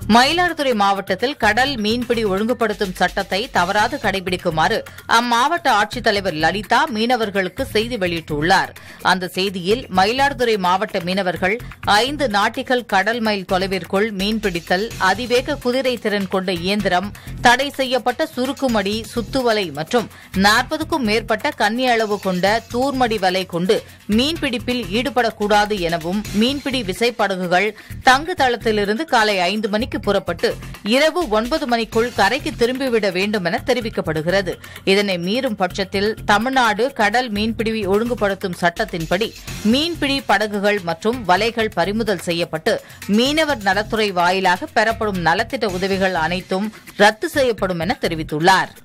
மயிலாடுதுறை மாவட்டத்தில் கடல் மீன்பிடி ஒழுங்குபடுத்தும் சட்டத்தை தவறாது கடைபிடிக்குமாறு அம்மாவட்ட ஆட்சித்தலைவர் லலிதா மீனவர்களுக்கு செய்தி வெளியிட்டுள்ளார் அந்த செய்தியில் மயிலாடுதுறை மாவட்ட மீனவர்கள் ஐந்து நாட்டிகள் கடல் மைல் தொலைவிற்குள் மீன்பிடித்தல் அதிவேக குதிரை திறன் கொண்ட இயந்திரம் தடை செய்யப்பட்ட சுருக்குமடி சுத்துவலை மற்றும் நாற்பதுக்கும் மேற்பட்ட கன்னி அளவு கொண்ட தூர்மடி வலை கொண்டு மீன்பிடிப்பில் ஈடுபடக்கூடாது எனவும் மீன்பிடி விசைப்படகுகள் தங்கு தளத்திலிருந்து காலை ஐந்து மணிக்கு புறப்பட்டு இரவு ஒன்பது மணிக்குள் கரைக்கு திரும்பிவிட வேண்டும் என தெரிவிக்கப்படுகிறது இதனை மீறும் பட்சத்தில் தமிழ்நாடு கடல் மீன்பிடி ஒழுங்குபடுத்தும் சட்டத்தின்படி மீன்பிடி படகுகள் மற்றும் வலைகள் பறிமுதல் செய்யப்பட்டு மீனவர் நலத்துறை வாயிலாக பெறப்படும் நலத்திட்ட உதவிகள் அனைத்தும் ரத்து செய்யப்படும் என தெரிவித்துள்ளார்